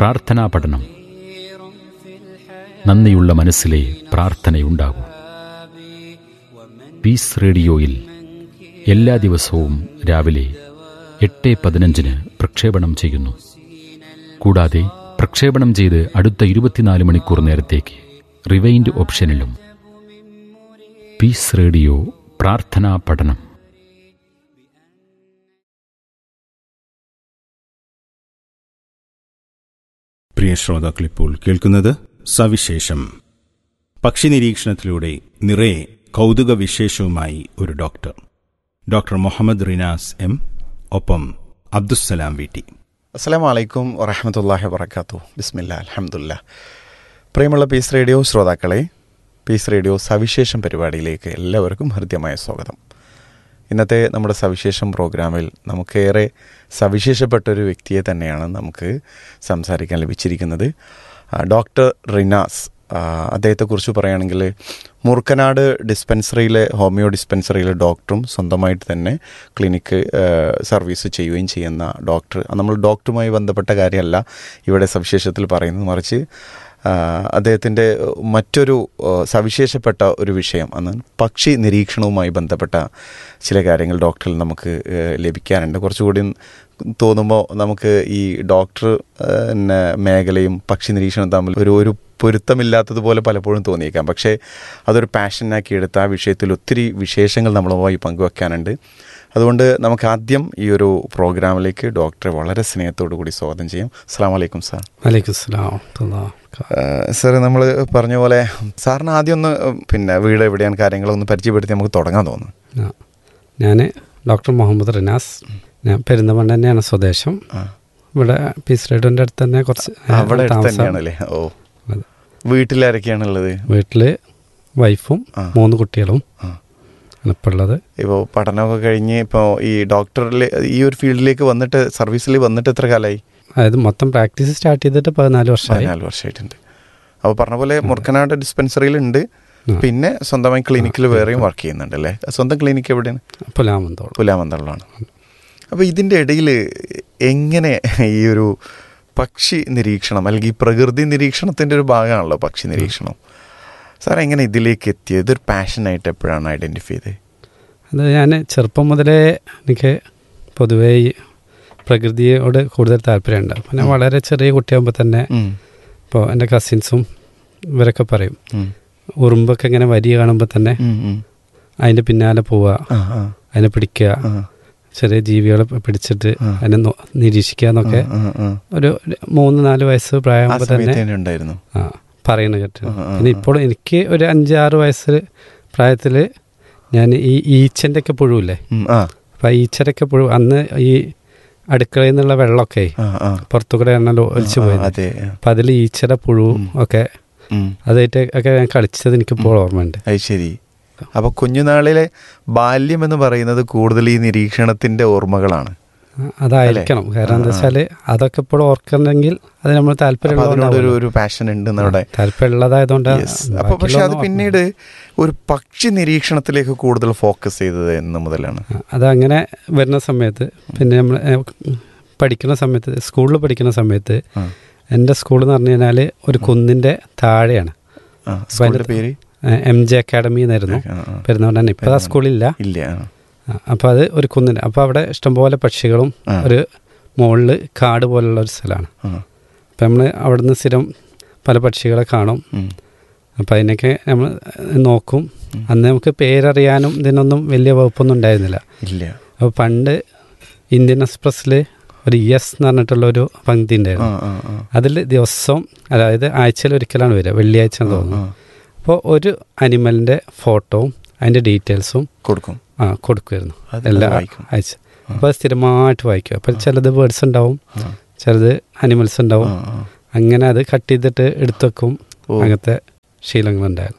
പ്രാർത്ഥനാ പഠനം നന്ദിയുള്ള മനസ്സിലെ പ്രാർത്ഥനയുണ്ടാകൂ പീസ് റേഡിയോയിൽ എല്ലാ ദിവസവും രാവിലെ എട്ട് പതിനഞ്ചിന് പ്രക്ഷേപണം ചെയ്യുന്നു കൂടാതെ പ്രക്ഷേപണം ചെയ്ത് അടുത്ത ഇരുപത്തിനാല് മണിക്കൂർ നേരത്തേക്ക് റിവൈൻഡ് ഓപ്ഷനിലും പീസ് റേഡിയോ പ്രാർത്ഥനാ പഠനം പ്രിയ ശ്രോതാക്കളിപ്പോൾ കേൾക്കുന്നത് സവിശേഷം പക്ഷി നിരീക്ഷണത്തിലൂടെ നിറയെ കൗതുക വിശേഷവുമായി ഒരു doctor doctor Muhammad Rinas M ഒപ്പം അബ്ദുസ്സലാം വീട്ടി അസ്സാം വലൈക്കും വറഹമത്തല്ലാഹി വർക്കാത്തു ബിസ്മില്ല അലഹമുല്ല പ്രിയമുള്ള പീസ് റേഡിയോ ശ്രോതാക്കളെ പീസ് റേഡിയോ സവിശേഷം പരിപാടിയിലേക്ക് എല്ലാവർക്കും ഹൃദ്യമായ സ്വാഗതം ഇന്നത്തെ നമ്മുടെ സവിശേഷം പ്രോഗ്രാമിൽ നമുക്കേറെ സവിശേഷപ്പെട്ട ഒരു വ്യക്തിയെ തന്നെയാണ് നമുക്ക് സംസാരിക്കാൻ ലഭിച്ചിരിക്കുന്നത് ആ, ഡോക്ടർ റിനാസ് ആ, അദ്ദേഹത്തെക്കുറിച്ച് പറയുകയാണെങ്കിൽ മൂർക്കനാട് ഡിസ്പെൻസറിയിലെ ഹോമിയോ ഡിസ്പെൻസറിയിലെ ഡോക്ടറും സ്വന്തമായിട്ട് തന്നെ ക്ലിനിക്ക് ആ, സർവീസ് ചെയ്യുകയും ചെയ്യുന്ന ഡോക്ടർ നമ്മൾ ഡോക്ടറുമായി ബന്ധപ്പെട്ട കാര്യമല്ല ഇവിടെ സവിശേഷത്തിൽ പറയുന്നത് മറിച്ച് ആ, അദ്ദേഹത്തിൻ്റെ മറ്റൊരു ആ, സവിശേഷപ്പെട്ട ഒരു വിഷയം അന്ന് പക്ഷി നിരീക്ഷണവുമായി ബന്ധപ്പെട്ട ചില കാര്യങ്ങൾ ഡോക്ടറിൽ നമുക്ക് ആ, ലഭിക്കാനുണ്ട് കുറച്ചുകൂടി തോന്നുമ്പോൾ നമുക്ക് ഈ ഡോക്ടർ ആ, പിന്നെ മേഖലയും പക്ഷി നിരീക്ഷണം തമ്മിൽ ഒരു ഒരു പൊരുത്തമില്ലാത്തതുപോലെ പലപ്പോഴും തോന്നിയേക്കാം പക്ഷേ അതൊരു പാഷനാക്കി എടുത്ത് ആ വിഷയത്തിൽ ഒത്തിരി വിശേഷങ്ങൾ നമ്മളുമായി പങ്കുവെക്കാനുണ്ട് അതുകൊണ്ട് നമുക്ക് ആദ്യം ഈ ഒരു പ്രോഗ്രാമിലേക്ക് ഡോക്ടറെ വളരെ സ്നേഹത്തോടു കൂടി സ്വാഗതം ചെയ്യാം അസ്സാം വലൈക്കും സാർ വലൈക്കും സ്ലാം സാർ നമ്മൾ പറഞ്ഞ പോലെ സാറിന് ആദ്യം ഒന്ന് പിന്നെ വീട് എവിടെയാണ് കാര്യങ്ങളൊന്ന് പരിചയപ്പെടുത്തി നമുക്ക് തുടങ്ങാൻ തോന്നുന്നു ഞാൻ ഡോക്ടർ മുഹമ്മദ് റിനാസ് ഞാൻ പെരിന്തമണ്ണ തന്നെയാണ് സ്വദേശം ആ. ഇവിടെ പീസ് റേഡിയോൻ്റെ അടുത്ത് തന്നെ കുറച്ച് അവിടെ അടുത്ത് താമസം. തന്നെയാണല്ലേ ഓ അതെ. വീട്ടിലാരൊക്കെയാണുള്ളത് വീട്ടില് വൈഫും ആ. മൂന്ന് കുട്ടികളും ആ. ആണ് ഇപ്പോൾ ഉള്ളത് ഇപ്പോൾ പഠനമൊക്കെ കഴിഞ്ഞ് ഇപ്പോൾ ഈ ഡോക്ടറിൽ ഈ ഒരു ഫീൽഡിലേക്ക് വന്നിട്ട് സർവീസിൽ വന്നിട്ട് എത്ര കാലമായി അതായത് മൊത്തം പ്രാക്ടീസ് സ്റ്റാർട്ട് ചെയ്തിട്ട് പതിനാല് വർഷമായി പതിനാല് വർഷമായിട്ടുണ്ട് അപ്പോൾ പറഞ്ഞ പോലെ മുർക്കനാട് ഡിസ്പെൻസറിയിലുണ്ട് ആ. പിന്നെ സ്വന്തമായി ക്ലിനിക്കിൽ വേറെയും വർക്ക് ചെയ്യുന്നുണ്ട് അല്ലേ സ്വന്തം ക്ലിനിക്ക് എവിടെയാണ് പുലാമന്തോളം പുലാമന്തളിലാണ് അപ്പോൾ ഇതിൻ്റെ ഇടയിൽ എങ്ങനെ ഈ ഒരു പക്ഷി നിരീക്ഷണം അല്ലെങ്കിൽ ഈ പ്രകൃതി നിരീക്ഷണത്തിൻ്റെ ഒരു ഭാഗമാണല്ലോ പക്ഷി നിരീക്ഷണം സാർ എങ്ങനെ ഇതിലേക്ക് എത്തിയത് ഇതൊരു പാഷനായിട്ട് എപ്പോഴാണ് ഐഡൻറ്റിഫൈ ചെയ്തത് അത് ഞാൻ ചെറുപ്പം മുതലേ എനിക്ക് പൊതുവേ ഈ പ്രകൃതിയോട് കൂടുതൽ താല്പര്യമുണ്ട് അപ്പം ഞാൻ വളരെ ചെറിയ കുട്ടിയാകുമ്പോൾ തന്നെ ഉം. ഇപ്പോൾ എൻ്റെ കസിൻസും ഇവരൊക്കെ പറയും ഉം. ഉറുമ്പൊക്കെ ഇങ്ങനെ വരി കാണുമ്പോൾ തന്നെ ഉം, ഉം. അതിൻ്റെ പിന്നാലെ പോവുക ആ, ആ, അതിനെ പിടിക്കുക ആ, ചെറിയ ജീവികളെ പിടിച്ചിട്ട് ആ. അതിനെ നോ- നിരീക്ഷിക്കുക എന്നൊക്കെ ആ, ആ. ഒരു മൂന്ന് നാല് വയസ്സ് ആ പ്രായമാകുമ്പോൾ സമയത്ത് തന്നെ തന്നെ ഉണ്ടായിരുന്നു ആ പറയുന്നത് കേട്ടു ആ, ആ, പിന്നെ ആ. ഇപ്പോൾ എനിക്ക് ഒരു അഞ്ച് ആറ് വയസ്സ് പ്രായത്തിൽ ഞാൻ ഈ ഈച്ചൻ്റെ ഒക്കെ പുഴുവില്ലേ ഉം, ആ അപ്പം ആ ഈച്ചരൊക്കെ പുഴു അന്ന് ഈ അടുക്കളയിൽ നിന്നുള്ള വെള്ളമൊക്കെ ആ, ആ. പുറത്തു കൂടെ ആണല്ലോ ഒലിച്ചു ആ, പോയത് അതെ ആ. അപ്പം അതിൽ ഈച്ചയുടെ പുഴു ഉം. ഒക്കെ ഉം. അതായിട്ട് ഒക്കെ ഞാൻ കളിച്ചത് എനിക്കിപ്പോൾ ഓർമ്മയുണ്ട് അത് ശരി അപ്പൊ കുഞ്ഞുനാളിലെ ബാല്യം എന്ന് പറയുന്നത് കൂടുതൽ ഈ നിരീക്ഷണത്തിന്റെ ഓർമ്മകളാണ് ആ, അതായിരിക്കണം കാരണം എന്താ ആ, ആ. വെച്ചാൽ അതൊക്കെ ഇപ്പോൾ ഓർക്കണമെങ്കിൽ അത് നമ്മൾ അപ്പൊ അതിനോട് ഒരു താല്പര്യമുള്ളതുകൊണ്ടാവും ഒരു പാഷൻ ഉണ്ട് അവിടെ താല്പര്യമുള്ളതായതുകൊണ്ട് Yes. അപ്പൊ പക്ഷെ അത് പിന്നീട് ഒരു പക്ഷി നിരീക്ഷണത്തിലേക്ക് കൂടുതൽ ഫോക്കസ് ചെയ്തത് എന്ന് മുതലാണ് അതങ്ങനെ വരുന്ന സമയത്ത് പിന്നെ നമ്മൾ പഠിക്കുന്ന സമയത്ത് സ്കൂളിൽ പഠിക്കുന്ന സമയത്ത് ആ. എൻ്റെ സ്കൂൾ എന്ന് പറഞ്ഞു കഴിഞ്ഞാൽ ഒരു കുന്നിൻ്റെ താഴെയാണ് ആ, സ്കൂളിന്റെ പേര് എം ജെ അക്കാഡമി എന്നായിരുന്നു ആ, ആ. പെരുന്നവണ്ണ ഇപ്പോൾ ആ സ്കൂളില്ല ഇല്ല ആ. അപ്പോൾ അത് ഒരു കുന്നിൻ്റെ അപ്പോൾ അവിടെ ഇഷ്ടംപോലെ പക്ഷികളും ആ. ഒരു മുകളിൽ കാട് പോലുള്ള ഒരു സ്ഥലമാണ് ആ. അപ്പം നമ്മൾ അവിടുന്ന് സ്ഥിരം പല പക്ഷികളെ കാണും ഉം. അപ്പം അതിനൊക്കെ നമ്മൾ നോക്കും അന്ന് നമുക്ക് പേരറിയാനും ഇതിനൊന്നും വലിയ വകുപ്പൊന്നും ഉണ്ടായിരുന്നില്ല ഇല്ല അപ്പോൾ പണ്ട് ഇന്ത്യൻ എക്സ്പ്രസ്സിൽ ഒരു യെസ് എന്ന് പറഞ്ഞിട്ടുള്ള ഒരു പങ്ക്തി ആ, ഉണ്ടായിരുന്നു ആ, ആ. അതിൽ ദിവസവും അതായത് ആഴ്ചയിൽ ഒരിക്കലാണ് വരിക വെള്ളിയാഴ്ച എന്ന് ആ, തോന്നുന്നു ആ. അപ്പോൾ ഒരു അനിമലിൻ്റെ ഫോട്ടോവും അതിൻ്റെ ഡീറ്റെയിൽസും കൊടുക്കും ആ കൊടുക്കുമായിരുന്നു അത് എല്ലാ വായിക്കും. ആഴ്ച അപ്പോൾ അത് സ്ഥിരമായിട്ട് വായിക്കും അപ്പോൾ ചിലത് ബേർഡ്സ് ഉണ്ടാവും ആ. ചിലത് അനിമൽസ് ഉണ്ടാവും ആ, ആ. അങ്ങനെ അത് കട്ട് ചെയ്തിട്ട് എടുത്തു വെക്കും ഓ. അങ്ങനത്തെ ശീലങ്ങളുണ്ടായിരുന്നു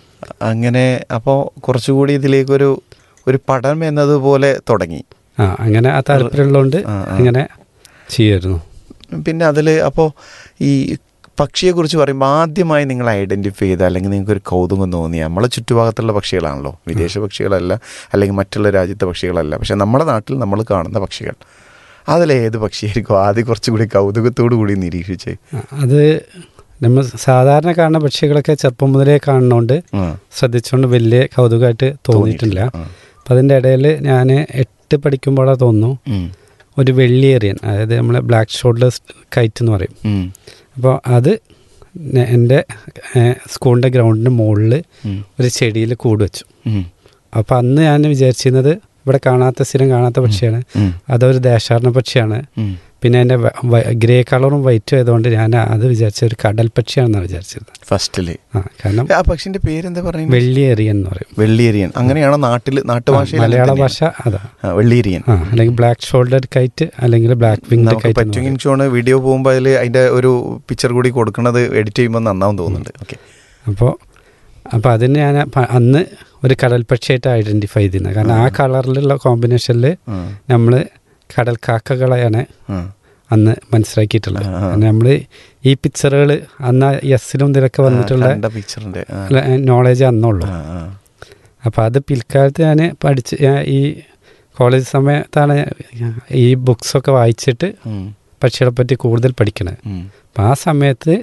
അങ്ങനെ അപ്പോൾ കുറച്ചുകൂടി ഇതിലേക്കൊരു ഒരു പഠനം എന്നതുപോലെ തുടങ്ങി ആ അങ്ങനെ ആ താല്പര്യമുള്ളതുകൊണ്ട് ആ, ആ. അങ്ങനെ ചെയ്യുമായിരുന്നു പിന്നെ അതിൽ അപ്പോൾ ഈ പക്ഷിയെക്കുറിച്ച് പറയുമ്പോൾ ആദ്യമായി നിങ്ങൾ ഐഡൻറ്റിഫൈ ചെയ്ത അല്ലെങ്കിൽ നിങ്ങൾക്ക് ഒരു കൗതുകം തോന്നിയ നമ്മളെ ചുറ്റുഭാഗത്തുള്ള പക്ഷികളാണല്ലോ വിദേശ പക്ഷികളല്ല അല്ലെങ്കിൽ മറ്റുള്ള രാജ്യത്തെ പക്ഷികളല്ല പക്ഷെ നമ്മുടെ നാട്ടിൽ നമ്മൾ കാണുന്ന പക്ഷികൾ അതിലേത് പക്ഷിയായിരിക്കും ആദ്യം കുറച്ചുകൂടി കൗതുകത്തോടു കൂടി നിരീക്ഷിച്ച് ആ, അത് നമ്മൾ സാധാരണ കാണുന്ന പക്ഷികളൊക്കെ ചെറുപ്പം മുതലേ കാണുന്നതുകൊണ്ട് ഉം. ശ്രദ്ധിച്ചുകൊണ്ട് വലിയ കൗതുകമായിട്ട് തോന്നിയിട്ടില്ല ആ. അപ്പം അതിൻ്റെ ഇടയിൽ ഞാൻ എട്ട് പഠിക്കുമ്പോഴാണ് തോന്നുന്നു ഉം. ഒരു വെള്ളിയേറിയൻ അതായത് നമ്മളെ ബ്ലാക്ക് ഷോൾഡേഴ്സ് കൈറ്റ് എന്ന് പറയും ഉം. അപ്പോൾ അത് നെ- എൻ്റെ ഏഹ്, സ്കൂളിൻ്റെ ഗ്രൗണ്ടിൻ്റെ മുകളിൽ ഉം. ഒരു ചെടിയിൽ കൂട് വെച്ചു ഉം. അപ്പോൾ അന്ന് ഞാൻ വിചാരിച്ചിരുന്നത് ഇവിടെ കാണാത്ത സ്ഥിരം കാണാത്ത പക്ഷിയാണ് ഉം. അതൊരു ദേശാടന പക്ഷിയാണ് ഉം. പിന്നെ എൻ്റെ ഗ്രേ കളറും വൈറ്റും ആയതുകൊണ്ട് ഞാൻ അത് വിചാരിച്ച ഒരു കടൽ പക്ഷിയാണെന്നാണ് വിചാരിച്ചത് ഫസ്റ്റില് ആ കാരണം ആ പക്ഷിന്റെ പേരെന്താ പറയുന്നത് വെള്ളിയേറിയൻ എന്ന് പറയും വെള്ളിയേരിയൻ അങ്ങനെയാണോ നാട്ടില് ആ, നാട്ടുഭാഷയിൽ മലയാള അങ്ങനെ ഭാഷ അതാ തന്നെയാ? ആ, വെള്ളിയേരിയൻ ആ അല്ലെങ്കിൽ ബ്ലാക്ക് ഷോൾഡർ കൈറ്റ് അല്ലെങ്കിൽ ബ്ലാക്ക് വിങ്ഡ് നമുക്ക് കൈറ്റ് പറ്റുമെങ്കിൽ ചോണ് വീഡിയോ പോകുമ്പോൾ അതിൽ അതിന്റെ ഒരു പിക്ചർ കൂടി കൊടുക്കുന്നത് എഡിറ്റ് ചെയ്യുമ്പോൾ നന്നാവും തോന്നുന്നുണ്ട് ഓക്കെ അപ്പോൾ അപ്പോൾ അതിന് ഞാൻ പ- അന്ന് ഒരു കടൽ പക്ഷിയായിട്ട് ഐഡൻറ്റിഫൈ ചെയ്യുന്നത് കാരണം ആ കളറിലുള്ള കോമ്പിനേഷനിൽ നമ്മൾ കടൽ കാക്കകളെയാണ് അന്ന് മനസ്സിലാക്കിയിട്ടുള്ളത് ആ, ആ. കാരണം നമ്മൾ ഈ പിക്ചറുകൾ അന്ന് എസ്സിലും ഇതിലൊക്കെ വന്നിട്ടുള്ള പിക്ചറിന്റെ നോളേജ് അന്നുള്ളൂ അപ്പോൾ അത് പിൽക്കാലത്ത് ഞാൻ പഠിച്ച് ഞാൻ ഈ കോളേജ് സമയത്താണ് ഈ ബുക്സൊക്കെ വായിച്ചിട്ട് പക്ഷികളെ പറ്റി കൂടുതൽ പഠിക്കണത് അപ്പം ആ സമയത്ത്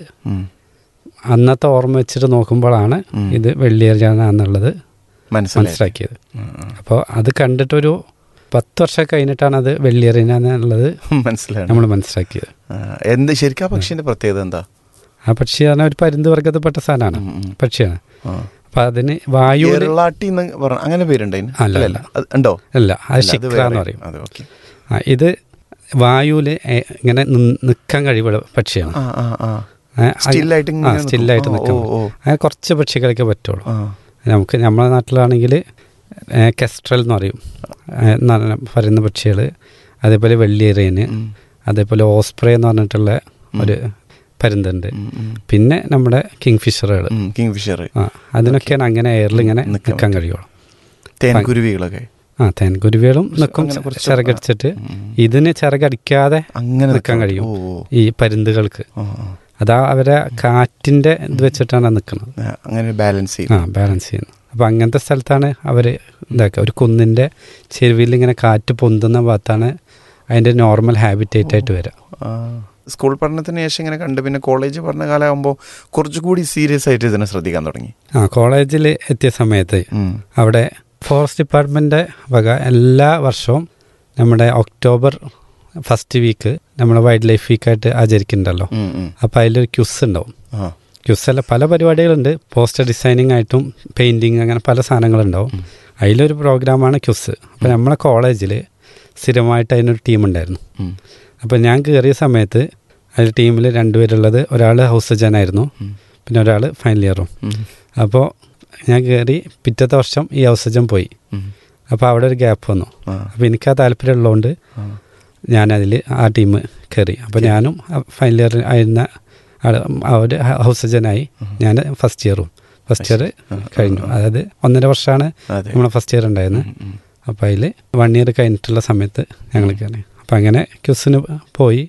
അന്നത്തെ ഓർമ്മ വെച്ചിട്ട് നോക്കുമ്പോഴാണ് ഉം. ഇത് വെള്ളിയേറിയാണ് എന്നുള്ളത് മനസ്സിലായി മനസ്സിലാക്കിയത് അപ്പോൾ അത് കണ്ടിട്ടൊരു പത്ത് വർഷം കഴിഞ്ഞിട്ടാണ് അത് വെള്ളിയേറിയാന്നുള്ളത് മനസ്സിലായി നമ്മൾ മനസ്സിലാക്കിയത് എന്ത് ശരിക്കും ആ പക്ഷിന്റെ പ്രത്യേകത എന്താ ആ പക്ഷി പറഞ്ഞാൽ ഒരു പരുന്ത് വർഗത്തിൽപ്പെട്ട സാധനമാണ് ഉം, ഉം. പക്ഷിയാണ് ആ. അപ്പം അതിന് വായു കേരളാട്ടി എന്ന് പറഞ്ഞ അങ്ങനെ പേരുണ്ട് അതിന് അല്ല, അല്ലല്ല. അത് ഉണ്ടോ അല്ല അത് അല്ല, അത് ശിക്ര വേറെ. എന്ന് പറയും അത് ഓക്കെ ആ, ഇത് വായുവിൽ ഇങ്ങനെ നിൽക്കാൻ കഴിവുള്ള പക്ഷിയാണ് ആ ആ ആ ഏ, അത് സ്റ്റില്ലായിട്ട് ആ ഇങ്ങനെ നിൽക്കും. സ്റ്റില്ലായിട്ട് ആ, നിൽക്കും ഓ, ഓ. അങ്ങനെ കുറച്ച് പക്ഷികളൊക്കെ പറ്റുള്ളൂ ആ. നമുക്ക് നമ്മുടെ നാട്ടിലാണെങ്കിൽ കെസ്ട്രൽ എന്ന് പറയും ഏ, എന്ന് പറയുന്ന പക്ഷികൾ അതേപോലെ വെള്ളിയേറിയന് ഉം. അതേപോലെ ഓസ്പ്രേ എന്ന് പറഞ്ഞിട്ടുള്ള ഒരു പരുന്തുണ്ട് ഉം, ഉം. പിന്നെ നമ്മുടെ കിങ് ഫിഷറുകൾ ഉം, കിങ് ഫിഷർ ആ അതിനൊക്കെയാണ് അങ്ങനെ എയറിൽ ഇങ്ങനെ നിൽക്കാൻ നിൽക്കാൻ കഴിയുള്ളൂ തേൻകുരുവികളൊക്കെ ആ തേൻകുരുവികളും നിൽക്കും അങ്ങനെ കുറച്ച് ചിറകടിച്ചിട്ട് ഉം. ഇതിന് ചിറകടിക്കാതെ അങ്ങനെ നിൽക്കാൻ നിൽക്കാൻ കഴിയും ഓ, ഓ. ഈ പരുന്തുകൾക്ക് ആ, ആ. അതാ അവരെ കാറ്റിൻ്റെ ഇത് വെച്ചിട്ടാണ് നിൽക്കുന്നത് ആ, അങ്ങനെ ബാലൻസ് ആ ചെയ്യും ബാലൻസ് ചെയ്യുന്നത് അപ്പോൾ അങ്ങനത്തെ സ്ഥലത്താണ് അവർ ഇതാക്കുക ഒരു കുന്നിൻ്റെ ചെരുവിൽ ഇങ്ങനെ കാറ്റ് പൊന്തുന്ന ഭാഗത്താണ് അതിൻ്റെ നോർമൽ ഹാബിറ്റേറ്റ് ആയിട്ട് വരിക ആ. സ്കൂൾ പഠനത്തിന് ശേഷം ഇങ്ങനെ കണ്ട് പിന്നെ കോളേജ് പഠന കാലമാകുമ്പോൾ കുറച്ചുകൂടി സീരിയസ് ആയിട്ട് ഇതിനെ ശ്രദ്ധിക്കാൻ തുടങ്ങി ആ കോളേജിൽ എത്തിയ സമയത്ത് ഉം. അവിടെ ഫോറസ്റ്റ് ഡിപ്പാർട്ട്മെൻ്റ് വക എല്ലാ വർഷവും നമ്മുടെ ഒക്ടോബർ ഫസ്റ്റ് വീക്ക് നമ്മൾ വൈൽഡ് ലൈഫ് വീക്കായിട്ട് ആചരിക്കുന്നുണ്ടല്ലോ ഉം, ഉം. അപ്പോൾ അതിലൊരു ക്യുസ് ഉണ്ടാവും ആ. ക്യുസല്ല പല പരിപാടികളുണ്ട് പോസ്റ്റർ ഡിസൈനിങ് ആയിട്ടും പെയിൻറ്റിങ് അങ്ങനെ പല സാധനങ്ങളുണ്ടാവും അതിലൊരു പ്രോഗ്രാമാണ് ക്യുസ് അപ്പോൾ നമ്മളെ കോളേജിൽ സ്ഥിരമായിട്ട് അതിനൊരു ടീം ഉണ്ടായിരുന്നു ഉം. അപ്പോൾ ഞാൻ കയറിയ സമയത്ത് അതിൽ ടീമിൽ രണ്ടുപേരുള്ളത് ഒരാൾ ഹൗസ് ജനായിരുന്നു ഉം. പിന്നെ ഒരാൾ ഫൈനൽ ഇയറും ഉം. അപ്പോൾ ഞാൻ കയറി പിറ്റത്തെ വർഷം ഈ ഹൗസജൻ പോയി ഉം. അപ്പോൾ അവിടെ ഒരു ഗ്യാപ്പ് വന്നു ആ. അപ്പോൾ എനിക്ക് ആ താല്പര്യം ഉള്ളതുകൊണ്ട് ആ. ഞാനതിൽ ആ ടീം കയറി അപ്പോൾ ഞാനും ഫൈനൽ ഇയർ ആയിരുന്ന ആൾ അവർ ഹൗസജനായി ഞാൻ ഫസ്റ്റ് ഇയറും ഫസ്റ്റ് ഇയർ കഴിഞ്ഞു അതായത് ഒന്നര വർഷമാണ് അതെ നമ്മളെ ഫസ്റ്റ് ഇയർ ഉണ്ടായിരുന്നത് ഉം, ഉം. അപ്പോൾ അതിൽ വൺ ഇയർ കഴിഞ്ഞിട്ടുള്ള സമയത്ത് ഞങ്ങൾ കയറി അപ്പം അങ്ങനെ ക്യൂസിന് പോയി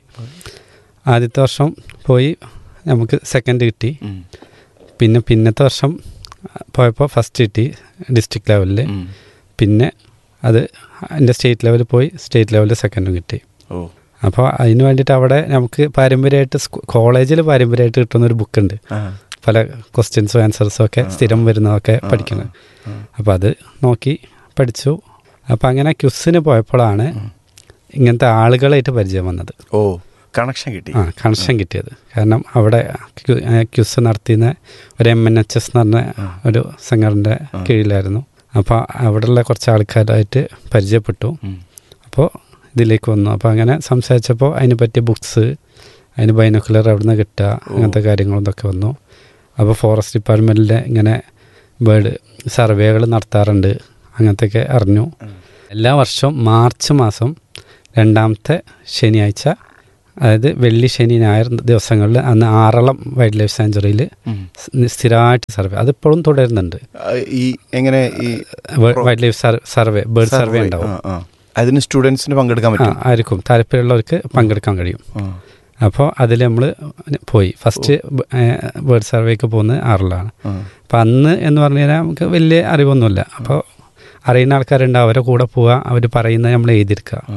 ആദ്യത്തെ വർഷം പോയി നമുക്ക് സെക്കൻഡ് കിട്ടി ഉം. പിന്നെ പിന്നത്തെ വർഷം പോയപ്പോൾ ഫസ്റ്റ് കിട്ടി ഡിസ്ട്രിക്ട് ലെവലിൽ ഉം. പിന്നെ അത് എൻ്റെ സ്റ്റേറ്റ് ലെവലിൽ പോയി സ്റ്റേറ്റ് ലെവലിൽ സെക്കൻഡും കിട്ടി ഓ അപ്പോൾ അതിന് വേണ്ടിയിട്ട് അവിടെ നമുക്ക് പാരമ്പര്യമായിട്ട് കോളേജിൽ പാരമ്പര്യമായിട്ട് കിട്ടുന്ന ഒരു ബുക്കുണ്ട് ആ. പല ക്വസ്റ്റ്യൻസും ആൻസേഴ്സും ഒക്കെ സ്ഥിരം വരുന്നതൊക്കെ പഠിക്കുന്നത് ആ. അപ്പോൾ അത് നോക്കി പഠിച്ചു അപ്പോൾ അങ്ങനെ ക്യുസിന് പോയപ്പോഴാണ് ഇങ്ങനത്തെ ആളുകളായിട്ട് പരിചയം വന്നത് ഓ കണക്ഷൻ കിട്ടി ആ കണക്ഷൻ കിട്ടിയത് കാരണം അവിടെ ക്യു- ഏ, ക്യുസ് നടത്തിയ ഒരു എം എൻ എച്ച് എസ് എന്ന് പറഞ്ഞ ഒരു സംഘടനയുടെ കീഴിലായിരുന്നു അപ്പോൾ അവിടെയുള്ള കുറച്ച് ആൾക്കാരായിട്ട് പരിചയപ്പെട്ടു ഉം. അപ്പോൾ ഇതിലേക്ക് വന്നു അപ്പോൾ അങ്ങനെ സംസാരിച്ചപ്പോൾ അതിന് പറ്റിയ ബുക്സ് അതിന് ബൈനോക്കുലർ എവിടെ നിന്ന് കിട്ടുക അങ്ങനത്തെ കാര്യങ്ങളൊക്കെ വന്നു അപ്പോൾ ഫോറസ്റ്റ് ഡിപ്പാർട്ട്മെൻറ്റിലെ ഇങ്ങനെ ബേർഡ് സർവേകൾ നടത്താറുണ്ട് അങ്ങനത്തെയൊക്കെ അറിഞ്ഞു എല്ലാ വർഷവും മാർച്ച് മാസം രണ്ടാമത്തെ ശനിയാഴ്ച അതായത് വെള്ളി ശനി ഞായർ ദിവസങ്ങളിൽ അന്ന് ആറളം വൈൽഡ് ലൈഫ് സാഞ്ചുറിയിൽ ഉം. സ്ഥിരമായിട്ട് സർവേ അതിപ്പോഴും തുടരുന്നുണ്ട് ആ, ഈ എങ്ങനെ ഈ wildlife survey bird survey ഉണ്ടാവും ആ, ആ. അതിന് സ്റ്റുഡൻസിന് പങ്കെടുക്കാൻ ആ പറ്റും ആയിരിക്കും താല്പര്യമുള്ളവർക്ക് പങ്കെടുക്കാൻ കഴിയും ആ. അപ്പോൾ അതിൽ നമ്മൾ പോയി ഫസ്റ്റ് ബേർഡ് സർവേക്ക് പോകുന്നത് ആറിലാണ് ആ. അപ്പം അന്ന് എന്ന് പറഞ്ഞു കഴിഞ്ഞാൽ നമുക്ക് വലിയ അറിവൊന്നുമില്ല അപ്പോൾ അറിയുന്ന ആൾക്കാരുണ്ട് അവരെ കൂടെ പോവുക അവർ പറയുന്നത് നമ്മൾ എഴുതിയെടുക്കുക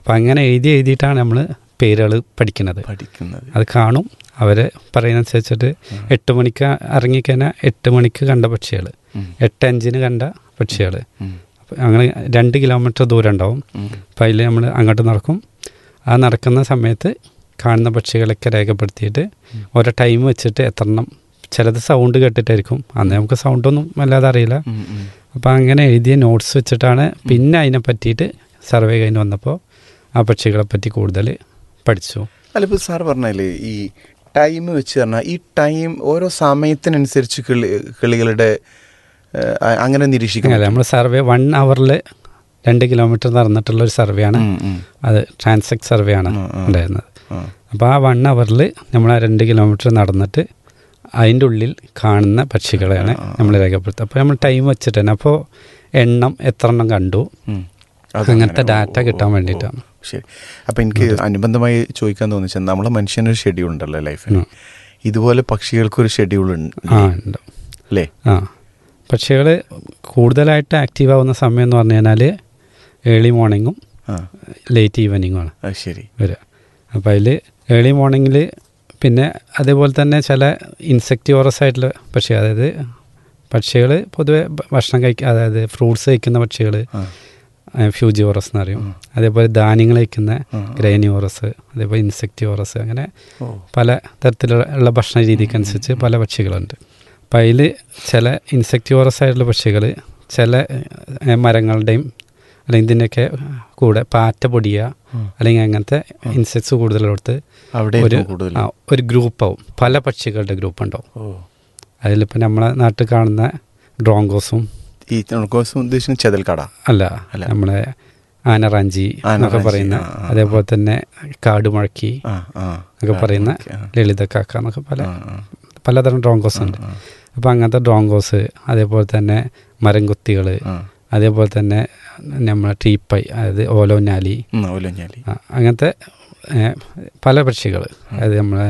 അപ്പം അങ്ങനെ എഴുതി എഴുതിയിട്ടാണ് നമ്മൾ പേരുകൾ പഠിക്കുന്നത് പഠിക്കുന്നത് അത് കാണും അവർ പറയുന്നതനുസരിച്ചിട്ട് എട്ട് മണിക്ക് ഇറങ്ങിക്കഴിഞ്ഞാൽ എട്ട് മണിക്ക് കണ്ട പക്ഷികൾ ഉം. എട്ട് അഞ്ചിന് കണ്ട പക്ഷികൾ ഉം. അങ്ങനെ രണ്ട് കിലോമീറ്റർ ദൂരം ഉണ്ടാവും ഉം. അപ്പം അതിൽ നമ്മൾ അങ്ങോട്ട് നടക്കും ആ നടക്കുന്ന സമയത്ത് കാണുന്ന പക്ഷികളൊക്കെ രേഖപ്പെടുത്തിയിട്ട് ഓരോ ടൈം വെച്ചിട്ട് എത്രണ്ണം ചിലത് സൗണ്ട് കേട്ടിട്ടായിരിക്കും അന്ന് നമുക്ക് സൗണ്ടൊന്നും വല്ലാതെ അറിയില്ല ഉം. ഉം. അപ്പം അങ്ങനെ എഴുതിയ നോട്ട്സ് വെച്ചിട്ടാണ് പിന്നെ അതിനെ പറ്റിയിട്ട് സർവേ കഴിഞ്ഞ് വന്നപ്പോൾ ആ പക്ഷികളെ പറ്റി കൂടുതൽ പഠിച്ചു അല്ല ഇപ്പോൾ സാർ പറഞ്ഞാലേ ഈ ടൈം വെച്ച് പറഞ്ഞാൽ ഈ ടൈം ഓരോ സമയത്തിനനുസരിച്ച് കിളി കിളികളുടെ ഏഹ്, അ- അങ്ങനെ നിരീക്ഷിക്കാൻ അല്ല നമ്മൾ സർവേ വൺ അവറിൽ രണ്ട് കിലോമീറ്റർ നടന്നിട്ടുള്ള ഒരു സർവേ ആണ് ഉം, ഉം. അത് ട്രാൻസെക്ട് സർവേ ആണ് ഉം, ഉം. ഉണ്ടായിരുന്നത് ആ. അപ്പോൾ ആ വൺ അവറിൽ നമ്മൾ ആ രണ്ട് കിലോമീറ്റർ നടന്നിട്ട് അതിൻ്റെ ഉള്ളിൽ കാണുന്ന പക്ഷികളെയാണ് നമ്മൾ രേഖപ്പെടുത്തുക അപ്പോൾ നമ്മൾ ടൈം വെച്ചിട്ട് തന്നെ അപ്പോൾ എണ്ണം എത്ര എണ്ണം കണ്ടു ഉം. അത് അങ്ങനത്തെ അങ്ങനെ. ഡാറ്റ ഓ, കിട്ടാൻ ഓ, ഓ. വേണ്ടിയിട്ടാണ്. ശരി അപ്പം എനിക്ക് അനുബന്ധമായി ചോദിക്കാൻ തോന്നിച്ചാൽ നമ്മളെ മനുഷ്യനൊരു ഷെഡ്യൂൾ ഉണ്ടല്ലോ ലൈഫിൽ ഉം. ഇതുപോലെ പക്ഷികൾക്കൊരു ഷെഡ്യൂൾ ഉണ്ട് ആ ഉണ്ട് അല്ലേ ആ പക്ഷികൾ കൂടുതലായിട്ട് ആക്റ്റീവ് ആവുന്ന സമയം എന്ന് പറഞ്ഞു കഴിഞ്ഞാൽ ഏർലി മോർണിംഗും ആ ലേറ്റ് ഈവനിങ്ങുമാണ് അത് ശരി വരിക അപ്പോൾ അതിൽ ഏർലി മോർണിംഗിൽ പിന്നെ അതേപോലെ തന്നെ ചില ഇൻസെക്ടിവോറസ് ആയിട്ടുള്ള പക്ഷി അതായത് പക്ഷികൾ പൊതുവെ ഭ- ഭക്ഷണം കഴിക്കുക അതായത് ഫ്രൂട്ട്സ് കഴിക്കുന്ന പക്ഷികൾ ആ ഫ്യൂജിവോറസ് എന്ന് പറയും അതേപോലെ ധാന്യങ്ങൾ കഴിക്കുന്ന ഉം. ഗ്രൈനിവോറസ് അതേപോലെ ഇൻസെക്ടിവോറസ് അങ്ങനെ ഓ പല തരത്തിലുള്ള ഉള്ള ഭക്ഷണ രീതിക്കനുസരിച്ച് പല പക്ഷികളുണ്ട് അപ്പം അതിൽ ചില ഇൻസെക്ടിവോറസ് ആയിട്ടുള്ള പക്ഷികൾ ചില ഏഹ്, മരങ്ങളുടെയും അല്ലെങ്കിൽ ഇതിൻ്റെയൊക്കെ കൂടെ പാറ്റ പൊടിയുക ഉം. അല്ലെങ്കിൽ അങ്ങനത്തെ ഇൻസെക്ട്സ് കൂടുതലെടുത്ത് അവിടെ ഒരു കൂടുതൽ ആ, ഒരു ഗ്രൂപ്പാവും പല പക്ഷികളുടെ ഗ്രൂപ്പ് ഉണ്ടാവും ഓ അതിലിപ്പോൾ നമ്മളെ നാട്ടിൽ കാണുന്ന ഡ്രോങ്കോസും ഈ തൊണക്കോസം ഉദ്ദേശിക്കുന്ന ചെതൽക്കട അല്ല അല്ല. നമ്മളെ ആനറാഞ്ചി എന്നൊക്കെ ആനറാഞ്ചി, പറയുന്ന ആ, ആ, അതേപോലെ തന്നെ കാടുമുഴക്കി ആ ആ എന്നൊക്കെ പറയുന്ന ആ, ലളിത കാക്ക എന്നൊക്കെ പല ആ, ആ. പലതരം ഡ്രോങ്കോസ് ഉണ്ട് ആ, അപ്പോൾ അങ്ങനത്തെ ഡ്രോങ്കോസ് അതേപോലെ തന്നെ മരംകുത്തികൾ ആ. അതേപോലെ തന്നെ നമ്മളെ ടീപ്പൈ അതായത് ഓലോനാലി ഉം, ഓലഞ്ഞാലി ആ, അങ്ങനത്തെ ഏ, പല പക്ഷികൾ അതായത് നമ്മളെ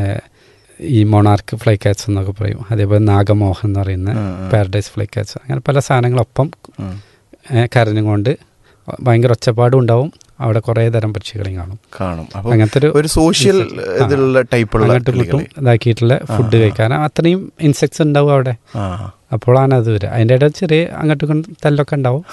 ഈ മൊണാർക്ക് ഫ്ലൈ കാറ്റ്സ് എന്നൊക്കെ പറയും അതേപോലെ നാഗമോഹൻ എന്ന് പറയുന്ന ആ, ആ. പാരഡൈസ് ഫ്ലൈ കാറ്റ്സ് അങ്ങനെ പല സാധനങ്ങളൊപ്പം ഉം. ഏ, കരഞ്ഞും കൊണ്ട് ഭയങ്കര ഒച്ചപ്പാടും ഉണ്ടാവും അവിടെ കുറേ തരം പക്ഷികളെയും കാണും കാണും അപ്പൊ അങ്ങനത്തെ ഒരു ഒരു സോഷ്യൽ insect- ആ, ഇതിലുള്ള ടൈപ്പുള്ള അങ്ങോട്ടും ഇങ്ങോട്ടും ഇതാക്കിയിട്ടുള്ള ഫുഡ് കഴിക്കാൻ അത്രയും ഇൻസെക്ട്സ് ഉണ്ടാവും അവിടെ ആ അപ്പോഴാണ് അത് വരിക അതിൻ്റെ ഇടയിൽ ചെറിയ അങ്ങോട്ടും ഇങ്ങോട്ടും തല്ലൊക്കെ ഉണ്ടാവും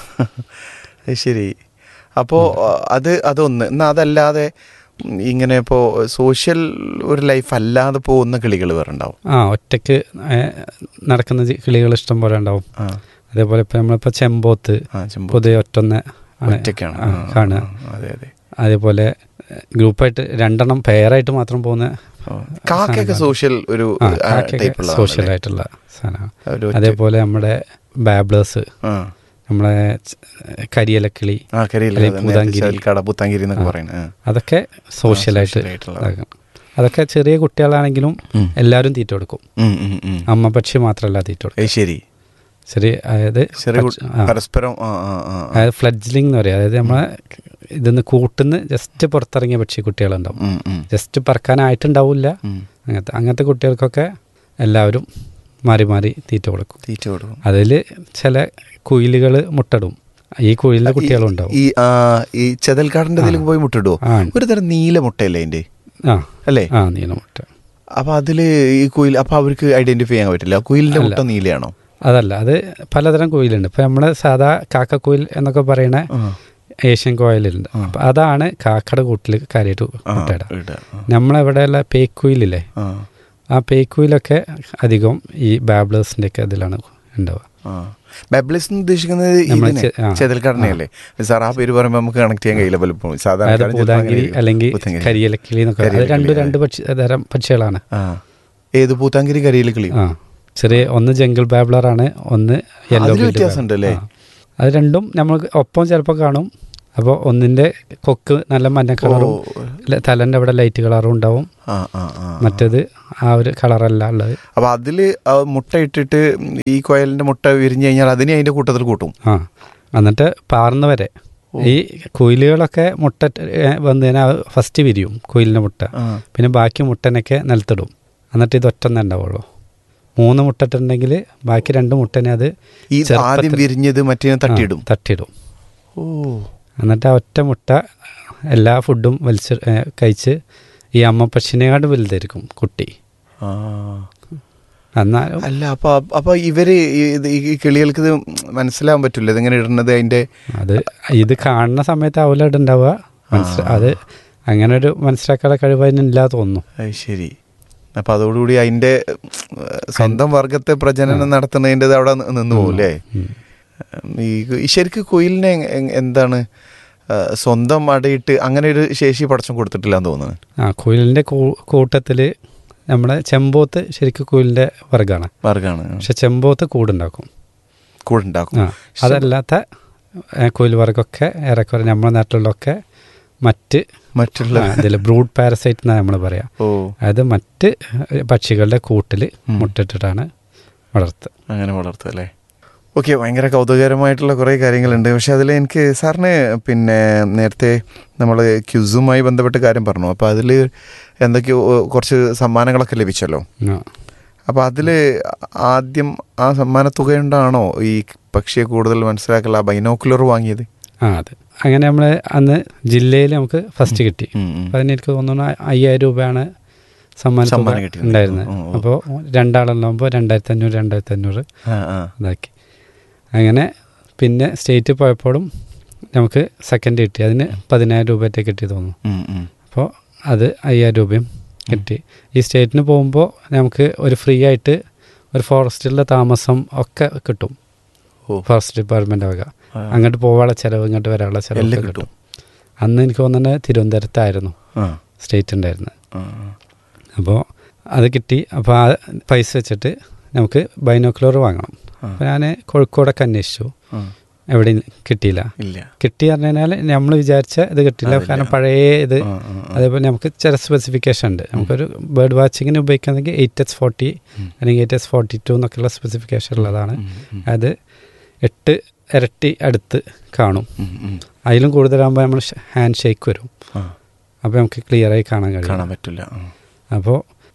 അത് ശരി അപ്പോൾ അത് അതൊന്ന് എന്നാൽ അതല്ലാതെ ഉം, ഇങ്ങനെ ഇപ്പോൾ സോഷ്യൽ ഒരു ലൈഫ് അല്ലാതെ പോകുന്ന കിളികൾ വേറെ ഉണ്ടാവും ആ ഒറ്റയ്ക്ക് ഏ, നടക്കുന്ന ജി- കിളികൾ ഇഷ്ടം പോലെ ഉണ്ടാവും ആ അതേപോലെ ഇപ്പം നമ്മളിപ്പോൾ ചെമ്പോത്ത് ആ ചെമ്പ് പൊതുവെ ഒറ്റൊന്ന് ആണ് ഒറ്റയ്ക്കാണ് ആ, ആ, കാണുക ആ, അതെ അതെ അതേപോലെ ഗ്രൂപ്പായിട്ട് രണ്ടെണ്ണം പെയറായിട്ട് മാത്രം പോകുന്ന ഓ. കാക്കയൊക്കെ സോഷ്യൽ ഒരു ആ കാക്കയൊക്കെ സോഷ്യൽ ടൈപ്പുള്ള ആയിട്ടുള്ള സാധനമാണ് ഒരു ഒറ്റ- അതേപോലെ നമ്മുടെ ബാബ്ലേഴ്സ് ആ നമ്മളെ ച- കരിയിലക്കിളി ആ കരിയില്ല അല്ലെങ്കിൽ പൂതാങ്കിരി. കട പുത്താങ്കിരി എന്നൊക്കെ ആ. പറയുന്നത് ആ. അതൊക്കെ സോഷ്യലായിട്ട് social ആയിട്ടുള്ള. ഇതാക്കണം അതൊക്കെ ചെറിയ കുട്ടികളാണെങ്കിലും ഉം. എല്ലാവരും തീറ്റ കൊടുക്കും ഉം, ഉം, ഉം. അമ്മ പക്ഷി മാത്രമല്ല തീറ്റ കൊടുക്കും അത് ശരി ചെറിയ അതായത് ചെറിയ പക്ഷി- കുട്ടി- ആ. പരസ്പരം ആ ആ ആ ആ. അതായത് ഫ്ലഡ്ജ്ലിംഗ് എന്ന് പറയും അതായത് നമ്മളെ ഇതിന്ന് കൂട്ടുന്ന് ജസ്റ്റ് പുറത്തിറങ്ങിയ പക്ഷി കുട്ടികളുണ്ടാവും ഉം, ഉം, ജസ്റ്റ് പറക്കാനായിട്ടുണ്ടാവില്ല ഉം. അങ്ങനത്തെ അങ്ങനത്തെ കുട്ടികൾക്കൊക്കെ എല്ലാവരും മാറി മാറി തീറ്റ കൊടുക്കും തീറ്റ കൊടുക്കും അതിൽ ചില കുയിലുകൾ മുട്ടടും ഈ കുയിലിൻ്റെ കുട്ടികളും ഉണ്ടാവും ഈ ആ, ഈ ചെതൽക്കാടിന്റെ ഇതിലേക്ക് പോയി മുട്ടിടുവോ ആ ഒരു തരം നീല മുട്ടയല്ലേ അതിന്റെ ആ അല്ലേ ആ നീല മുട്ട അപ്പൊ അതില് ഈ കുയിൽ അപ്പൊ അവർക്ക് ഐഡന്റിഫൈ ചെയ്യാൻ പറ്റില്ല കുയിലിന്റെ മുട്ട നീലയാണോ അതല്ല അത് പലതരം കുയിലുണ്ട് ഇപ്പം നമ്മൾ സാധാ കാക്കക്കുയിൽ എന്നൊക്കെ പറയണ ആ. ഏഷ്യൻ കോയിലുണ്ട് അപ്പം അതാണ് കാക്കയുടെ കൂട്ടിൽ കാര്യമായിട്ട് ആ, മുട്ടയിടുക ഇടുക. ആ. നമ്മളെവിടെയുള്ള പേക്കുയിലില്ലേ ആ, ആ പേക്കുയിലൊക്കെ അധികം ഈ ബാബ്ലേഴ്സിൻ്റെ ഒക്കെ ഇതിലാണ് ഉണ്ടാവുക ആ. ബബ്ലിസ് എന്ന് ഉദ്ദേശിക്കുന്നത് നമ്മളെ ഇതിനെ ചെ- ആ. ചെതൽക്കാടിനെയല്ലേ സാർ ആ പേര് പറയുമ്പോൾ നമുക്ക് കണക്ട് ചെയ്യാൻ കഴിയില്ല പലപ്പോഴും അതായത് സാധാരണ പൂതാങ്കിരി അല്ലെങ്കിൽ പൂത്താങ്കിരി. കരിയിലക്കിളി എന്നൊക്കെ അത് കരിയിലക്കിളി, രണ്ടും ആ. രണ്ട് പക്ഷി തരം പക്ഷികളാണ് ആ ഏത് പൂത്താങ്കിരി കരിയില കിളി ആ ചെറിയ ഒന്ന് ജംഗിൾ ബാബ്ലറാണ് ഒന്ന് യെല്ലോ അതില് വ്യത്യാസമുണ്ട് അല്ലേ? അത് രണ്ടും നമ്മൾ ഒപ്പം ചിലപ്പോൾ കാണും അപ്പോൾ ഒന്നിൻ്റെ കൊക്ക് നല്ല മഞ്ഞ കളറും ല- തലൻ്റെ അവിടെ ലൈറ്റ് കളറും ഉണ്ടാവും ആ ആ ആ മറ്റേത് ആ ഒരു കളറല്ല ഉള്ളത് അപ്പൊ അതില് ആ മുട്ട ഇട്ടിട്ട് ഈ കോയലിന്റെ മുട്ട വിരിഞ്ഞു കഴിഞ്ഞാൽ അതിനെ അതിന്റെ കൂട്ടത്തിൽ കൂട്ടും ആ എന്നിട്ട് പാർന്ന് വരെ ഈ കുയിലുകളൊക്കെ മുട്ട ഏ, വന്ന് കഴിഞ്ഞാൽ ഫസ്റ്റ് വിരിയും കുയിലിൻ്റെ മുട്ട ആ. പിന്നെ ബാക്കി മുട്ടനൊക്കെ നിലത്തിടും എന്നിട്ട് ഇത് ഒറ്റന്നെ ഉണ്ടാവുള്ളൂ മൂന്ന് മുട്ട ഇട്ടിട്ടുണ്ടെങ്കിൽ ബാക്കി രണ്ട് മുട്ടനെ അത് ഈ ചെറുപ്പത്തിൽ- ആദ്യം വിരിഞ്ഞത് മറ്റേ തട്ടിയിടും ആ, തട്ടിയിടും ഓ എന്നിട്ട് ആ ഒറ്റ മുട്ട എല്ലാ ഫുഡും വലിച്ച് ഏ, കഴിച്ച് ഈ അമ്മ പക്ഷിനെക്കാട് വലുതായിരിക്കും കുട്ടി ആ എന്നാലും അല്ല അപ്പൊ അപ്പൊ ഇവര് ഈ- ഇത് ഈ കിളികൾക്ക് ഇത് മനസ്സിലാവാൻ പറ്റില്ല ഇതെങ്ങനെ ഇടുന്നത് അതിന്റെ അത് ഇത് കാണുന്ന സമയത്ത് അവല ഉണ്ടാവുക മനസ്സില അത് അങ്ങനെ ഒരു മനസ്സിലാക്കാനുള്ള കഴിവ് അതിനില്ലാ തോന്നുന്നു അത് ശരി അപ്പൊ അതോടുകൂടി അതിന്റെ ഉം, സ്വന്തം വർഗത്തെ പ്രജനനം നടത്തുന്നതിന്റെ അവിടെ നി- നിന്ന് പോകൂലേ ഉം. ഈ ഈ ശരിക്ക് കുയിലിനെ എങ്- എങ്- എന്താണ് ആ, സ്വന്തം അടയിട്ട് അങ്ങനെ ഒരു ശേഷി പടച്ചം കൊടുത്തിട്ടില്ല എന്ന് തോന്നുന്നു ആ കുയിലിൻ്റെ കൂട്ടത്തിൽ നമ്മുടെ ചെമ്പോത്ത് ശരിക്കും കുയിലിൻ്റെ വർഗ്ഗമാണ് വർഗാണ് പക്ഷെ ചെമ്പോത്ത് കൂടുണ്ടാക്കും കൂടെ ഉണ്ടാക്കും ആ അതല്ലാത്ത ഏ, കുയിൽ വർഗ്ഗമൊക്കെ ഏറെക്കുറെ നമ്മുടെ നാട്ടിലുള്ളൊക്കെ മറ്റ് മറ്റുള്ള ഇതിൽ ബ്രൂഡ് പാരസൈറ്റ് എന്നാണ് നമ്മൾ പറയാം ഓ അതായത് മറ്റ് പക്ഷികളുടെ കൂട്ടിൽ ഉം. മുട്ടിട്ടിട്ടാണ് വളർത്തുക അങ്ങനെ വളർത്തുക അല്ലേ ഓക്കെ ഭയങ്കര കൗതുകകരമായിട്ടുള്ള കുറേ കാര്യങ്ങളുണ്ട് പക്ഷെ അതിൽ എനിക്ക് സാറിന് പിന്നെ നേരത്തെ നമ്മൾ ക്യുസുമായി ബന്ധപ്പെട്ട കാര്യം പറഞ്ഞു അപ്പോൾ അതിൽ എന്തൊക്കെയോ കുറച്ച് സമ്മാനങ്ങളൊക്കെ ലഭിച്ചല്ലോ ആ. അപ്പോൾ അതിൽ ആദ്യം ആ സമ്മാന തുകയുണ്ടാണോ ഈ പക്ഷിയെ കൂടുതൽ മനസ്സിലാക്കാനുള്ള ബൈനോക്കുലർ വാങ്ങിയത് ആ അത് അങ്ങനെ നമ്മൾ അന്ന് ജില്ലയിൽ നമുക്ക് ഫസ്റ്റ് കിട്ടി ഉം, ഉം. അപ്പം അതിന് എനിക്ക് തോന്നുന്നു അയ്യായിരം രൂപയാണ് സമ്മാന തുക സമ്മാനം കിട്ടിയത്. ഉണ്ടായിരുന്നത് ഉം, ഉം. അപ്പോൾ രണ്ടാളുണ്ടാകുമ്പോൾ രണ്ടായിരത്തി അഞ്ഞൂറ് രണ്ടായിരത്തി അഞ്ഞൂറ് ആ ആ ഇതാക്കി അങ്ങനെ പിന്നെ സ്റ്റേറ്റ് പോയപ്പോഴും നമുക്ക് സെക്കൻഡ് കിട്ടി അതിന് പതിനായിരം രൂപയൊക്കെ കിട്ടി തോന്നുന്നു ഉം, ഉം. അപ്പോൾ അത് അയ്യായിരം രൂപയും കിട്ടി ഈ സ്റ്റേറ്റിന് പോകുമ്പോൾ നമുക്ക് ഒരു ഫ്രീ ആയിട്ട് ഒരു ഫോറസ്റ്റിലെ താമസം ഒക്കെ കിട്ടും ഓ ഫോറസ്റ്റ് ഡിപ്പാർട്ട്മെൻ്റ് വക ആ. അങ്ങോട്ട് പോകാനുള്ള ചിലവ് ഇങ്ങോട്ട് വരാനുള്ള ചിലവ് എല്ലാം കിട്ടും കിട്ടും അന്ന് എനിക്ക് തോന്നുന്നത് തിരുവനന്തപുരത്തായിരുന്നു ആ സ്റ്റേറ്റ് ഉണ്ടായിരുന്നത് ആ, അപ്പോൾ അത് കിട്ടി അപ്പോൾ ആ പൈസ വെച്ചിട്ട് നമുക്ക് ബൈനോക്കുലർ വാങ്ങണം ആ. അപ്പോൾ ഞാൻ കോഴിക്കോടൊക്കെ അന്വേഷിച്ചു ആ. എവിടെയും കിട്ടിയില്ല ഇല്ല കിട്ടി പറഞ്ഞു കഴിഞ്ഞാൽ നമ്മൾ വിചാരിച്ച ഇത് കിട്ടില്ല അതില്ല. കാരണം പഴയ ഇത് ആ, ആ, ആ. അതേപോലെ നമുക്ക് ചില സ്പെസിഫിക്കേഷൻ ഉണ്ട് നമുക്കൊരു ബേർഡ് വാച്ചിങ്ങിന് ഉപയോഗിക്കുകയാണെങ്കിൽ എയ്റ്റ് എച്ച് ഫോർട്ടി ഉം. അല്ലെങ്കിൽ എയ്റ്റ് എച്ച് ഫോർട്ടി ടു എന്നൊക്കെയുള്ള സ്പെസിഫിക്കേഷൻ ഉള്ളതാണ് ഉം, ഉം. അത് എട്ട് ഇരട്ടി അടുത്ത് കാണും ഉം, ഉം. അതിലും കൂടുതലാകുമ്പോൾ നമ്മൾ ഹാൻഡ് ഷേക്ക് വരും ആ, അപ്പോൾ നമുക്ക് ക്ലിയർ ആയി കാണാൻ കഴിയും കാണാൻ പറ്റില്ല ആ, അപ്പോൾ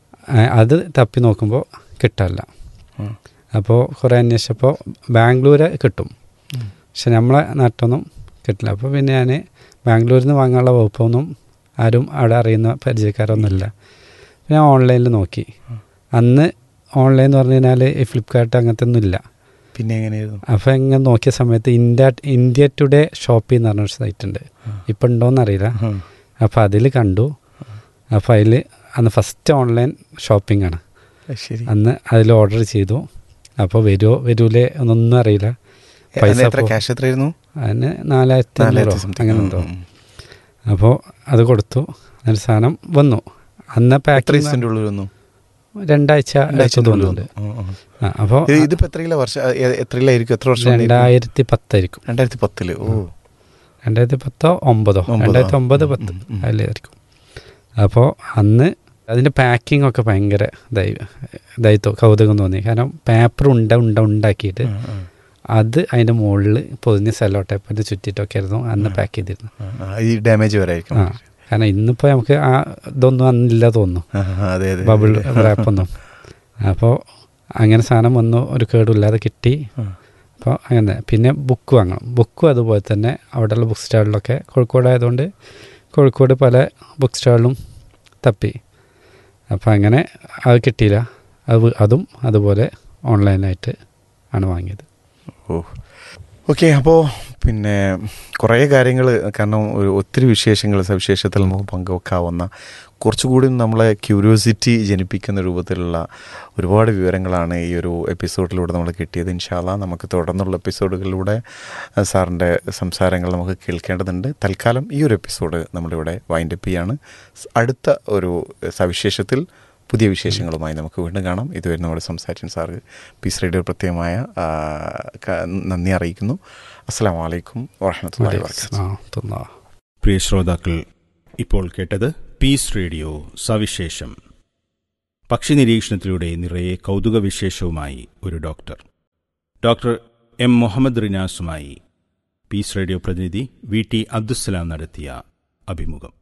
അത് തപ്പി നോക്കുമ്പോൾ കിട്ടാനില്ല ആ. അപ്പോൾ കുറേ അന്വേഷിച്ചപ്പോൾ ബാംഗ്ലൂർ കിട്ടും ഉം. പക്ഷെ നമ്മളെ നാട്ടിലൊന്നും കിട്ടില്ല അപ്പോൾ പിന്നെ ഞാൻ ബാംഗ്ലൂരിൽ നിന്ന് വാങ്ങാനുള്ള വകുപ്പൊന്നും ആരും അവിടെ അറിയുന്ന പരിചയക്കാരൊന്നുമില്ല ഞാൻ ഓൺലൈനിൽ നോക്കി അന്ന് ഓൺലൈൻ എന്ന് പറഞ്ഞു കഴിഞ്ഞാൽ ഈ ഫ്ലിപ്കാർട്ട് അങ്ങനത്തെ ഒന്നും ഇല്ല പിന്നെ എങ്ങനെയായിരുന്നു അപ്പോൾ ഇങ്ങനെ നോക്കിയ സമയത്ത് ഇന്ത്യ ഇന്ത്യ ടുഡേ ഷോപ്പിംഗ് എന്ന് പറഞ്ഞൊരു സൈറ്റ് ഉണ്ട് ഇപ്പം ഉണ്ടോയെന്ന് അറിയില്ല ആ. അപ്പോൾ അതിൽ കണ്ടു അപ്പോൾ അതിൽ അന്ന് ഫസ്റ്റ് ഓൺലൈൻ ഷോപ്പിംഗ് ആണ് അത് ശരി അന്ന് അതിൽ ഓർഡർ ചെയ്തു അപ്പോൾ വരുമോ വരൂലേ എന്നൊന്നും അറിയില്ല പൈസ അന്ന് എത്ര പോ- ക്യാഷ് എത്രയായിരുന്നു അതിന് നാലായിരത്തി അഞ്ഞൂറോ നാലായിരത്തി something. അങ്ങനെ ഉം, എന്തോ ഉം. അപ്പോൾ അത് കൊടുത്തു എന്നിട്ട് സാധനം വന്നു അന്ന് എത്ര പാക്ക് ദിവസത്തിന്റെ ഉള്ളിൽ വന്നു രണ്ടാഴ്ച രണ്ടാഴ്ചന്റെ ഉള്ളിൽ തോന്നുന്നുണ്ട് വന്നു. ആ, ആ. ആ അപ്പോൾ ഇത് ഇതിപ്പോ എത്രയില്ല വർഷം എ- എത്രയിലായിരിക്കും എത്ര വർഷം കൊണ്ടായിരിക്കും? രണ്ടായിരത്തി പത്തായിരിക്കും രണ്ടായിരത്തി പത്തില് ഓ രണ്ടായിരത്തി പത്തോ ഒമ്പതോ ഒമ്പതോ. രണ്ടായിരത്തി ഒമ്പത് ഉം, പത്ത് ഉം, ഉം. അതിലായിരിക്കും അപ്പോൾ അന്ന് അതിൻ്റെ പാക്കിംഗ് ഒക്കെ ഭയങ്കര ഇതായി ഇതായി തോ- കൗതുകം തോന്നി കാരണം പേപ്പർ ഉണ്ട ഉണ്ട ഉണ്ടാക്കിയിട്ട് ആ, ആ, അത് അതിൻ്റെ മുകളിൽ പൊതിഞ്ഞ് സെല്ലോ ടേപ്പിൻ്റെ ചുറ്റിട്ടൊക്കെ ആയിരുന്നു അന്ന് പാക്ക് ചെയ്തിരുന്നത് ആ, ആ, ഈ ഡാമേജ് വരായിരിക്കും ആ കാരണം ഇന്നിപ്പോൾ നമുക്ക് ആ ഇതൊന്നും അന്നില്ല തോന്നുന്നു ആ, ആ, അതെ അതെ ബബിൾ റാപ്പൊന്നും അപ്പോൾ അങ്ങനെ സാധനം വന്നു ഒരു കേടുമില്ലാതെ കിട്ടി ആ. അപ്പോൾ അങ്ങനെ പിന്നെ ബുക്ക് വാങ്ങണം ബുക്കും അതുപോലെ തന്നെ അവിടെയുള്ള ബുക്ക് സ്റ്റാളിലൊക്കെ കോഴിക്കോട് ആയതുകൊണ്ട് കോഴിക്കോട് പല ബുക്ക് സ്റ്റാളിലും തപ്പി അപ്പോൾ അങ്ങനെ അത് കിട്ടിയില്ല അത് അതും അതുപോലെ ഓൺലൈനായിട്ട് ആണ് വാങ്ങിയത് ഓ ഓക്കെ അപ്പോൾ പിന്നെ കുറേ കാര്യങ്ങൾ കാരണം ഒരു ഒത്തിരി വിശേഷങ്ങൾ സവിശേഷത്തിൽ നമുക്ക് പങ്കുവെക്കാവുന്ന കുറച്ചുകൂടി നമ്മളെ ക്യൂരിയോസിറ്റി ജനിപ്പിക്കുന്ന രൂപത്തിലുള്ള ഒരുപാട് വിവരങ്ങളാണ് ഈ ഒരു എപ്പിസോഡിലൂടെ നമ്മൾ കിട്ടിയത് ഇൻഷാല്ല നമുക്ക് തുടർന്നുള്ള എപ്പിസോഡുകളിലൂടെ അഹ് സാറിൻ്റെ സംസാരങ്ങൾ നമുക്ക് കേൾക്കേണ്ടതുണ്ട് തൽക്കാലം ഈ ഒരു എപ്പിസോഡ് നമ്മളിവിടെ വൈൻഡപ്പ് ചെയ്യാണ് സ് അടുത്ത ഒരു സവിശേഷത്തിൽ പുതിയ വിശേഷങ്ങളുമായി നമുക്ക് വീണ്ടും കാണാം ഇതുവരെ നമ്മൾ സംസാരിച്ച സാറ് പീസ് റേഡിയോ പ്രത്യേകമായ ആ, ക- നന്ദി അറിയിക്കുന്നു അസ്സാം വലൈക്കും വാഹമത്തല്ലാ വർക്കാത്തു ആ തോന്നാ പ്രിയ ശ്രോതാക്കൾ ഇപ്പോൾ കേട്ടത് പീസ് റേഡിയോ സവിശേഷം പക്ഷി നിരീക്ഷണത്തിലൂടെ നിറയെ കൗതുക വിശേഷവുമായി ഒരു ഡോക്ടർ ഡോക്ടർ എം മുഹമ്മദ് റിനാസുമായി പീസ് റേഡിയോ പ്രതിനിധി വി ടി അബ്ദുസ്സലാം നടത്തിയ അഭിമുഖം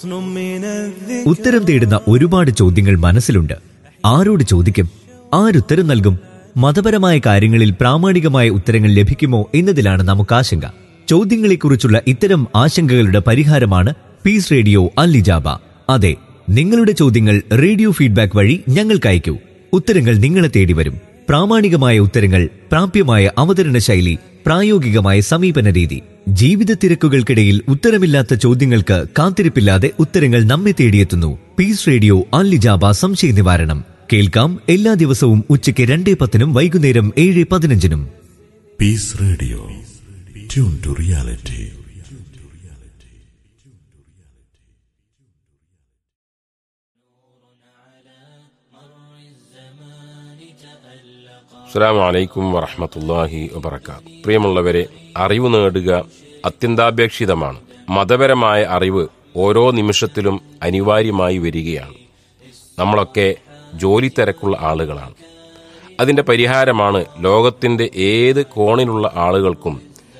ഉത്തരം തേടുന്ന ഒരുപാട് ചോദ്യങ്ങൾ മനസ്സിലുണ്ട് ആരോട് ചോദിക്കും ആരുത്തരം നൽകും മതപരമായ കാര്യങ്ങളിൽ പ്രാമാണികമായ ഉത്തരങ്ങൾ ലഭിക്കുമോ എന്നതിലാണ് നമുക്ക് ആശങ്ക ചോദ്യങ്ങളെക്കുറിച്ചുള്ള ഇത്തരം ആശങ്കകളുടെ പരിഹാരമാണ് പീസ് റേഡിയോ അല്ലിജാബ അതെ നിങ്ങളുടെ ചോദ്യങ്ങൾ റേഡിയോ ഫീഡ്ബാക്ക് വഴി ഞങ്ങൾക്ക് അയക്കൂ ഉത്തരങ്ങൾ നിങ്ങളെ തേടി വരും പ്രാമാണികമായ ഉത്തരങ്ങൾ പ്രാപ്യമായ അവതരണ ശൈലി പ്രായോഗികമായ സമീപന രീതി ജീവിത തിരക്കുകൾക്കിടയിൽ ഉത്തരമില്ലാത്ത ചോദ്യങ്ങൾക്ക് കാത്തിരിപ്പില്ലാതെ ഉത്തരങ്ങൾ നമ്മെ തേടിയെത്തുന്നു പീസ് റേഡിയോ അല്ലിജാബ സംശയ നിവാരണം കേൾക്കാം എല്ലാ ദിവസവും ഉച്ചയ്ക്ക് രണ്ടേ പത്തിനും വൈകുന്നേരം ഏഴ് പതിനഞ്ചിനും Peace Radio. Tune to reality. അസ്സാം വലൈക്കും വറഹമത്തല്ലാഹി വബർക്കാത്ത് പ്രിയമുള്ളവരെ അറിവ് നേടുക അത്യന്താപേക്ഷിതമാണ് മതപരമായ അറിവ് ഓരോ നിമിഷത്തിലും അനിവാര്യമായി വരികയാണ് നമ്മളൊക്കെ ജോലി തിരക്കുള്ള ആളുകളാണ് അതിന്റെ പരിഹാരമാണ് ലോകത്തിന്റെ ഏത് കോണിലുള്ള ആളുകൾക്കും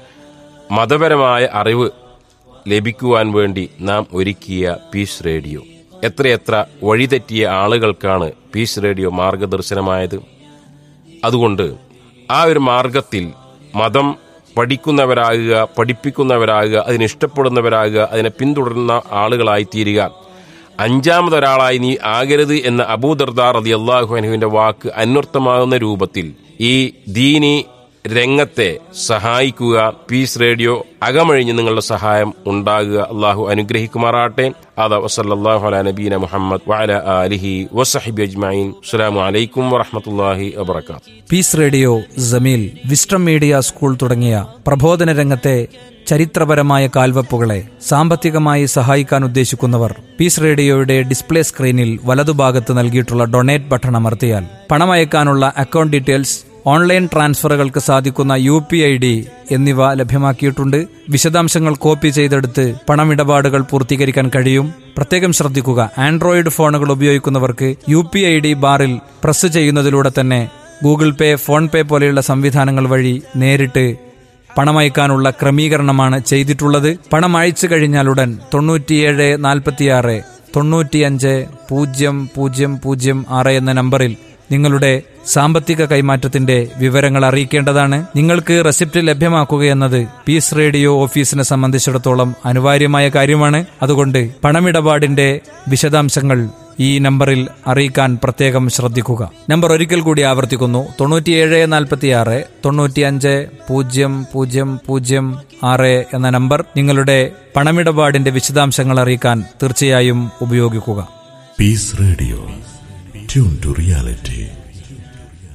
മതപരമായ അറിവ് ലഭിക്കുവാൻ വേണ്ടി നാം ഒരുക്കിയ പീസ് റേഡിയോ എത്രയെത്ര വഴിതെറ്റിയ ആളുകൾക്കാണ് പീസ് റേഡിയോ മാർഗദർശനമായത് അതുകൊണ്ട് ആ ഒരു മാർഗത്തിൽ മതം പഠിക്കുന്നവരാകുക പഠിപ്പിക്കുന്നവരാകുക അതിനെ ഇഷ്ടപ്പെടുന്നവരാകുക അതിനെ പിന്തുടരുന്ന ആളുകളായി തീരുക അഞ്ചാമതൊരാളായി നീ ആകരുത് എന്ന അബൂദർദാർ റതി അള്ളാഹു അനുവിന്റെ വാക്ക് അന്വർത്ഥമാകുന്ന രൂപത്തിൽ ഈ ദീനി രംഗത്തെ സഹായിക്കുക പീസ് റേഡിയോ അകമഴിഞ്ഞ് നിങ്ങളുടെ സഹായം ഉണ്ടാകുക അള്ളാഹു അനുഗ്രഹിക്കുമാറാട്ടെ അത വസല്ലാഹു അല നബീന മുഹമ്മദ് വഅല ആലിഹി വസഹിബി അജ്മഈൻ അസ്സലാമു അലൈക്കും വറഹ്മത്തുള്ളാഹി വബറകാതുഹു Peace Radio Jamil wisdom media school തുടങ്ങിയ പ്രബോധന രംഗത്തെ ചരിത്രപരമായ കാൽവെപ്പുകളെ സാമ്പത്തികമായി സഹായിക്കാൻ ഉദ്ദേശിക്കുന്നവർ പീസ് റേഡിയോയുടെ ഡിസ്പ്ലേ സ്ക്രീനിൽ വലതുഭാഗത്ത് നൽകിയിട്ടുള്ള ഡൊണേറ്റ് ബട്ടൺ അമർത്തിയാൽ പണമയക്കാനുള്ള അക്കൗണ്ട് ഡീറ്റെയിൽസ് ഓൺലൈൻ ട്രാൻസ്ഫറുകൾക്ക് സാധിക്കുന്ന യു പി ഐ ഡി എന്നിവ ലഭ്യമാക്കിയിട്ടുണ്ട് വിശദാംശങ്ങൾ കോപ്പി ചെയ്തെടുത്ത് പണമിടപാടുകൾ പൂർത്തീകരിക്കാൻ കഴിയും പ്രത്യേകം ശ്രദ്ധിക്കുക ആൻഡ്രോയിഡ് ഫോണുകൾ ഉപയോഗിക്കുന്നവർക്ക് യു പി ഐ ഡി ബാറിൽ പ്രസ് ചെയ്യുന്നതിലൂടെ തന്നെ ഗൂഗിൾ പേ ഫോൺ പേ പോലെയുള്ള സംവിധാനങ്ങൾ വഴി നേരിട്ട് പണമയക്കാനുള്ള ക്രമീകരണമാണ് ചെയ്തിട്ടുള്ളത് പണം അയച്ചു കഴിഞ്ഞാലുടൻ തൊണ്ണൂറ്റിയേഴ് നാൽപ്പത്തിയാറ് തൊണ്ണൂറ്റിയഞ്ച് പൂജ്യം പൂജ്യം പൂജ്യം ആറ് എന്ന നമ്പറിൽ നിങ്ങളുടെ സാമ്പത്തിക കൈമാറ്റത്തിന്റെ വിവരങ്ങൾ അറിയിക്കേണ്ടതാണ് നിങ്ങൾക്ക് റെസിപ്റ്റ് ലഭ്യമാക്കുകയെന്നത് പീസ് റേഡിയോ ഓഫീസിനെ സംബന്ധിച്ചിടത്തോളം അനിവാര്യമായ കാര്യമാണ് അതുകൊണ്ട് പണമിടപാടിന്റെ വിശദാംശങ്ങൾ ഈ നമ്പറിൽ അറിയിക്കാൻ പ്രത്യേകം ശ്രദ്ധിക്കുക നമ്പർ ഒരിക്കൽ കൂടി ആവർത്തിക്കുന്നു തൊണ്ണൂറ്റിയേഴ് നാൽപ്പത്തിയാറ് തൊണ്ണൂറ്റിയഞ്ച് പൂജ്യം പൂജ്യം പൂജ്യം ആറ് എന്ന നമ്പർ നിങ്ങളുടെ പണമിടപാടിന്റെ വിശദാംശങ്ങൾ അറിയിക്കാൻ തീർച്ചയായും ഉപയോഗിക്കുക Peace Radio. Tune to reality.